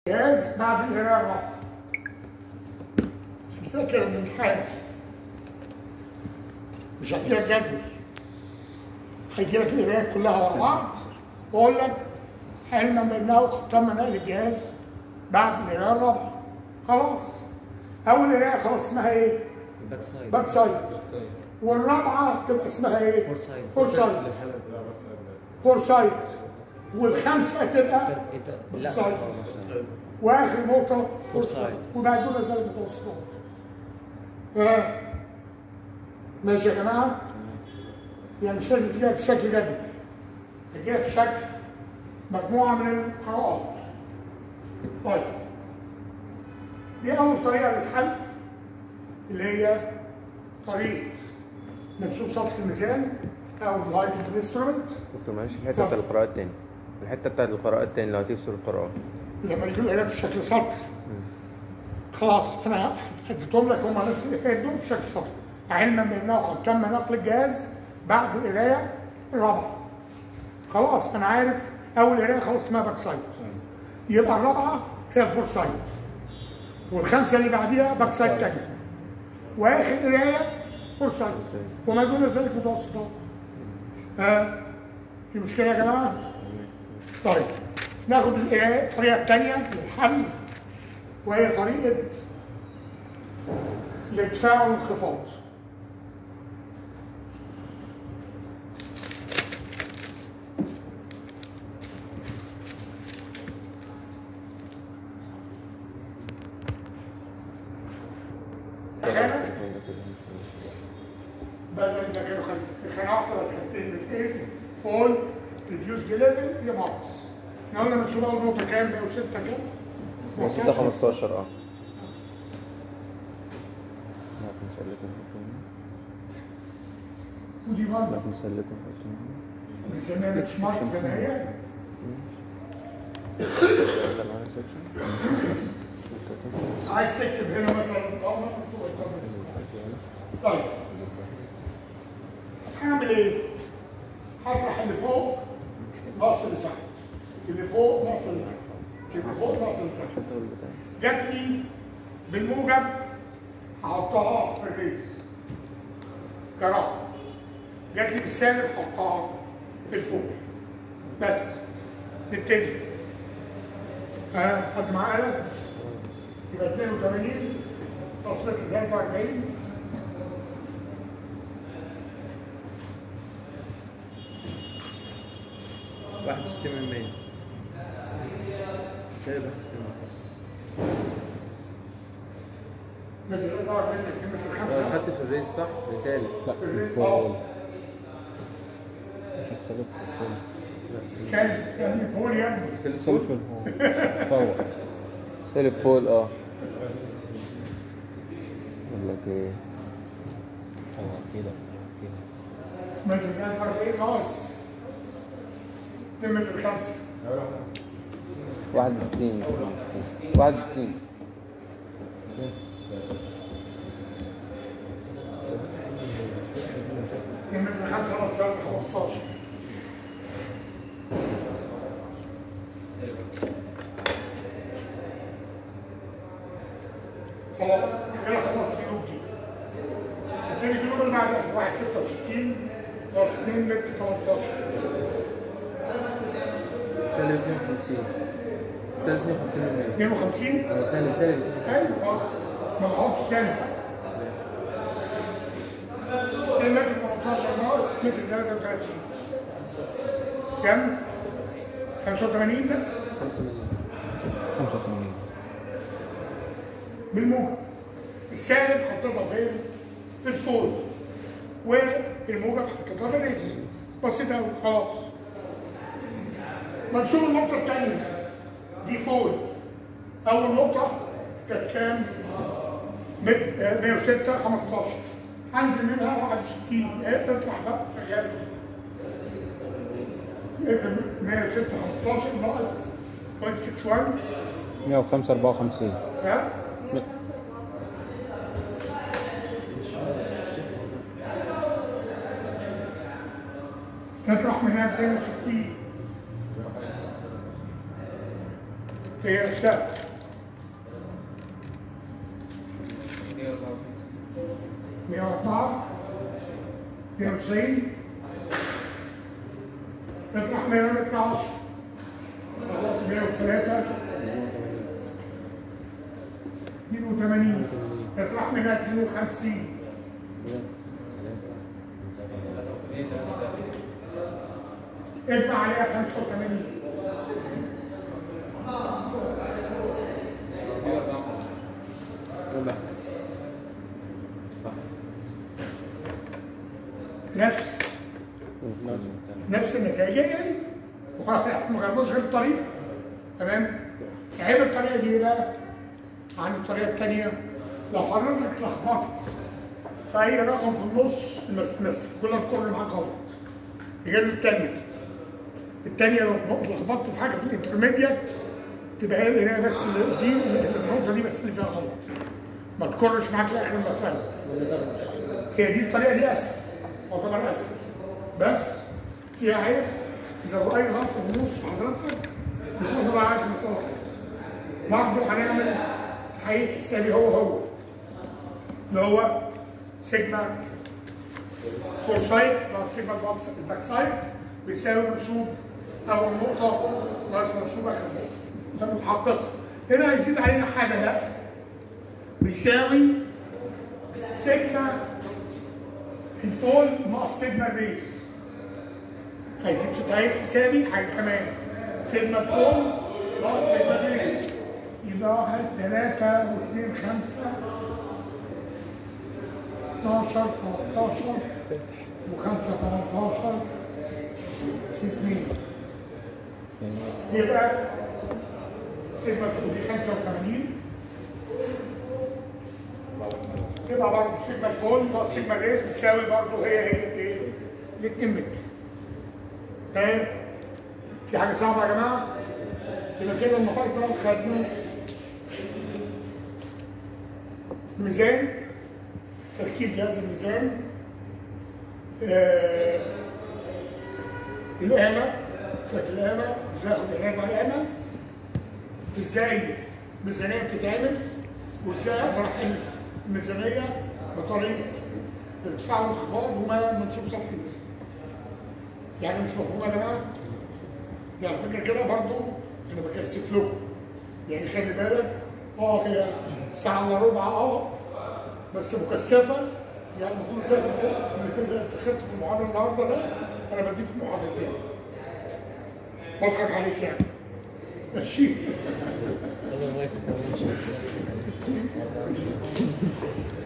جهاز بعد القراءة الرابعة فاكر الامتحان مش هتلاقي جدول هيجي لك القراءات كلها ورا بعض واقول لك علما بانه تم نقل الجهاز بعد القراءة الرابعة خلاص أول قراءة خلاص اسمها إيه؟ باك سايد باك سايد والرابعة تبقى اسمها إيه؟ فور سايد فور سايد فور سايد والخامسة تبقى انت لا سايد. آه، سايد. واخر نقطة فور فور سايد سايد. وبعد دون ذلك متوسطات. آه. ماشي يا جماعة؟ يعني مش لازم تجيبها بشكل جدول. تجيبها بشكل مجموعة من القراءات. طيب. دي أول طريقة للحل اللي هي طريقة منسوب سطح الميزان أو لايت انسترومنت دكتور معلش الحته بتاعت القراءات تاني الحته بتاعت القراءات تاني لو هتكسر القراءات لما يجوا القراءات في شكل سطر خلاص انا اديتهم لك هم نفس القراءات دول في شكل سطر علما بانه قد تم نقل الجهاز بعد القرايه الرابعه خلاص انا عارف اول قرايه خلاص اسمها باك سايد يبقى الرابعه هي الفور سايد والخمسه اللي بعديها باك سايد تاني واخر قرايه فور سايد وما دون ذلك متوسطات آه. في مشكله يا جماعه؟ طيب ناخد القراءة- الطريقة الثانية للحل وهي طريقة الارتفاع والانخفاض. خانة بدل ما كانوا خل- خانة واحدة بقت خانتين من ايس فول ريديوس ليفل هي ماركس. احنا قلنا منسوب اول نقطة كام؟ 106 كام؟ 6 15 اه ممكن نسلكم ودي برضه ممكن نسلكم بنسميها بيتش مارك زي ما هي عايز تكتب هنا مثلا اه مكتوب الطرف. طيب هعمل ايه؟ هطرح اللي فوق ناقص اللي تحت اللي فوق ناقص اللي تحت اللي فوق ناقص اللي تحت جات لي بالموجب هحطها في الريس كرقم جات لي بالسالب هحطها في الفوق بس نبتدي ها خد معايا يبقى 82 ناقص 43 واحد وستين من مية سالب واحد وستين من متر 44 متر مية 5 خدت في الريس صح؟ بسالب لا في الريس فوق اه مش السلك سالب سالب فوق يعني سالب سلك فوق فوق سالب فوق اه اقول لك ايه اه كده كده متر 43 ناقص 2 متر 5 واحد وستين واحد وستين من متر 5 ناقص 15 خلاص كده خلصت الفلوب دي التاني فلوب اللي بعدها 1 66 ناقص 2 متر 18 سالب 52 سالب 52 من مية 52 اه سالب سالب ايوه ما بحطش ثاني 2 متر 18 ناقص متر 33 كم؟ 85 ده 85 85 بالموجب السالب حطيتها فين؟ في الفول والموجب حطيتها في الريس بسيط قوي خلاص منسوب النقطة الثانية دي فول أول نقطة كانت كام؟ مت- آه، 106 15 هنزل منها 61 ايه اطرح بقى شغال ايه 106 15 ناقص 0.61 105 54 ها؟ نطرح من هنا 62 هي نفسها 104 92 اطرح 112 خلاص 103 82 اطرح منها 52 ارفع عليها 85 ربع صح نفس نفس النتائج يعني ما غيرناش غير الطريقه تمام عيب الطريقه دي إيه بقى عن الطريقه الثانيه لو حضرتك اتلخبطت في اي رقم في النص المس- المس- كلها تكون معاك غلط غير الثانيه الثانيه لو اتلخبطت في حاجه في الانترميديت تبقى هي القرايه بس اللي دي النقطه دي بس اللي فيها غلط ما تكرش معاك في اخر المساله هي دي الطريقه دي اسهل تعتبر اسهل بس فيها عيب لو اي غلطه في النص حضرتك بتروح معاك المساله خالص برضه هنعمل تحقيق حسابي هو هو اللي هو سيجما فور سايد بلس سيجما الباك سايد بيساوي منسوب اول نقطه ناقص منسوب اخر نقطه ده متحقق هنا هيزيد علينا حاجه لا بيساوي سيجما الفول ناقص سيجما الريس هيزيد في تاريخ حسابي حاجه كمان سيجما الفول ناقص سيجما الريس يبقى واحد ثلاثة واثنين خمسة 12 13 وخمسة 13 اثنين يبقى سيجما الفول دي 85 يبقى برضه سيجما الفول ناقص سيجما الريس بتساوي برضه هي هي ايه؟ الاتنين متر. تمام؟ في حاجة صعبة يا جماعة؟ يبقى كده النهارده خدنا ميزان تركيب جهاز الميزان آه القامة شكل القامة ازاي اخد علاج على القامة ازاي ميزانية بتتعمل وازاي اقدر احل الميزانية بطريقة ارتفاع وانخفاض وما منسوب سطح الميزان. يعني مش مفهوم يا جماعة؟ يعني فكرة كده برضو انا بكثف لكم. يعني خلي بالك اه هي ساعة الا ربع اه بس مكثفة يعني المفروض تاخد فوق اللي كده انت خدت في المحاضرة النهارده ده انا بديه في محاضرتين. بضحك عليك يعني. ماشي انا واقف